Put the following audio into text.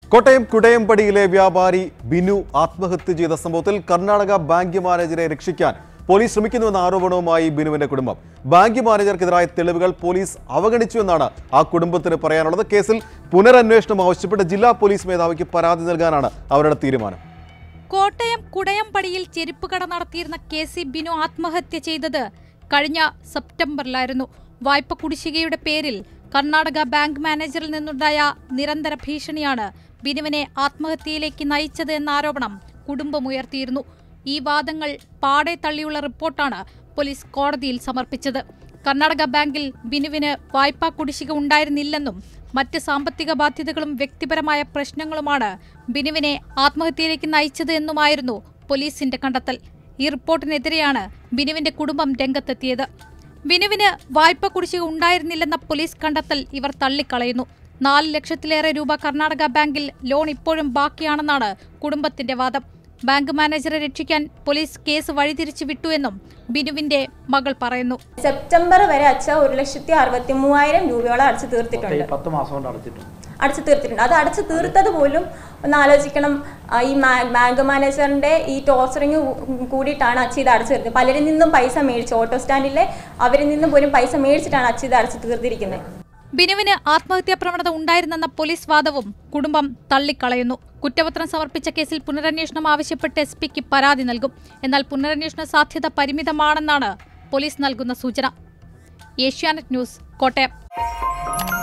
കോട്ടയം കുടയംപടിയിലെ വ്യാപാരി ബിനു ആത്മഹത്യ ചെയ്ത സംഭവത്തിൽ കർണാടക ബാങ്ക് മാനേജരെ രക്ഷിക്കാൻ പോലീസ് ശ്രമിക്കുന്നുവെന്ന ആരോപണവുമായി ബിനുവിന്റെ കുടുംബം ബാങ്ക് മാനേജർക്കെതിരായ തെളിവുകൾ പോലീസ് അവഗണിച്ചു എന്നാണ് ആ കുടുംബത്തിന് പറയാനുള്ളത് കേസിൽ പുനരന്വേഷണം ആവശ്യപ്പെട്ട് ജില്ലാ പോലീസ് മേധാവിക്ക് പരാതി നൽകാനാണ് അവരുടെ തീരുമാനം കോട്ടയം കുടയംപടിയിൽ ചെരുപ്പ് കട നടത്തിയിരുന്ന കെ സി ബിനു ആത്മഹത്യ ചെയ്തത് കഴിഞ്ഞ സെപ്റ്റംബറിലായിരുന്നു വായ്പ കുടിശ്ശികയുടെ പേരിൽ കർണാടക ബാങ്ക് മാനേജറിൽ നിന്നുണ്ടായ നിരന്തര ഭീഷണിയാണ് ബിനുവിനെ ആത്മഹത്യയിലേക്ക് നയിച്ചത് എന്ന ആരോപണം കുടുംബം ഉയർത്തിയിരുന്നു ഈ വാദങ്ങൾ പാടെ തള്ളിയുള്ള റിപ്പോർട്ടാണ് പോലീസ് കോടതിയിൽ സമർപ്പിച്ചത് കർണാടക ബാങ്കിൽ ബിനുവിന് വായ്പാ കുടിശ്ശിക ഉണ്ടായിരുന്നില്ലെന്നും മറ്റ് സാമ്പത്തിക ബാധ്യതകളും വ്യക്തിപരമായ പ്രശ്നങ്ങളുമാണ് ബിനുവിനെ ആത്മഹത്യയിലേക്ക് നയിച്ചത് എന്നുമായിരുന്നു പോലീസിന്റെ കണ്ടെത്തൽ ഈ റിപ്പോർട്ടിനെതിരെയാണ് ബിനുവിന്റെ കുടുംബം രംഗത്തെത്തിയത് ബിനുവിന് വായ്പ കുടിശ്ശിക ഉണ്ടായിരുന്നില്ലെന്ന പോലീസ് കണ്ടെത്തൽ ഇവർ തള്ളിക്കളയുന്നു നാല് ലക്ഷത്തിലേറെ രൂപ കർണാടക ബാങ്കിൽ ലോൺ ഇപ്പോഴും ബാക്കിയാണെന്നാണ് കുടുംബത്തിന്റെ വാദം ബാങ്ക് മാനേജറെ രക്ഷിക്കാൻ പോലീസ് കേസ് വഴിതിരിച്ചു വിട്ടുവെന്നും ബിനുവിന്റെ മകൾ പറയുന്നു സെപ്റ്റംബർ വരെ അച്ഛ ഒരു ലക്ഷത്തി അറുപത്തി മൂവായിരം രൂപയോളം അടച്ചു തീർത്തിട്ടുണ്ട് ഈ പത്ത് മാസം കൊണ്ട് അടച്ചിട്ടുണ്ട് അടച്ചു തീർത്തിട്ടുണ്ട് അത് അടച്ചു തീർത്തത് പോലും ഒന്ന് ആലോചിക്കണം ആ, ഈ മാ- ബാങ്ക് മാനേജറിന്റെ ഈ ടോർച്ചറിങ് കൂടിയിട്ടാണ് അച്ഛ ഇത് അടച്ചു തീർത്തത് പലരിൽ നിന്നും പൈസ മേടിച്ചു ഓട്ടോ സ്റ്റാൻഡിലെ അവരിൽ നിന്നും പോലും പൈസ മേടിച്ചിട്ടാണ് അച്ഛ ഇത് അടച്ചു തീർത്തിരിക്കുന്നത് ബിനുവിന് ആത്മഹത്യാ പ്രവണത ഉണ്ടായിരുന്നെന്ന പോലീസ് വാദവും കുടുംബം തള്ളിക്കളയുന്നു കുറ്റപത്രം സമർപ്പിച്ച കേസിൽ പുനരന്വേഷണം ആവശ്യപ്പെട്ട് എസ് പിക്ക് പരാതി നൽകും എന്നാൽ പുനരന്വേഷണ സാധ്യത പരിമിതമാണെന്നാണ് പോലീസ് നൽകുന്ന സൂചന ഏഷ്യാനെറ്റ് ന്യൂസ് കോട്ടയം